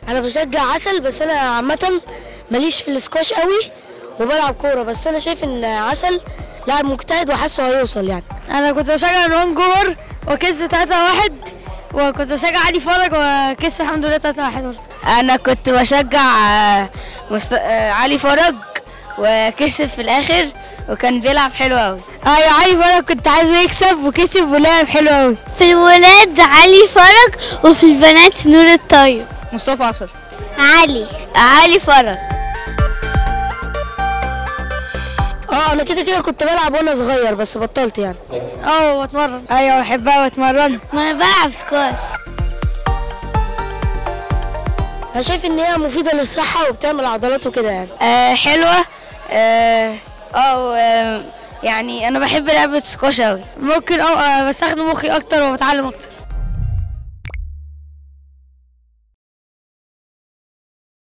انا بشجع عسل بس انا عامه ماليش في الاسكواش قوي وبلعب كوره بس انا شايف ان عسل لاعب مجتهد وحاسه هيوصل يعني انا كنت بشجع نون جوهر وكسب 3 1 وكنت بشجع علي فرج وكسب الحمد لله 3 1 برضه انا كنت بشجع آه، مست... آه، علي فرج وكسب في الاخر وكان بيلعب حلو قوي ايوه علي فرج كنت عايزه يكسب وكسب ولعب حلو قوي في الولاد علي فرج وفي البنات نور الطيب مصطفى عصر علي علي فرج اه انا كده كده كنت بلعب وانا صغير بس بطلت يعني اه بتمرن ايوه بحبها واتمرن ما انا بلعب سكواش انا شايف ان هي مفيده للصحه وبتعمل عضلات وكده يعني آه حلوه اه آه، و- يعني انا بحب لعبه سكواش قوي ممكن اه بستخدم مخي اكتر وبتعلم اكتر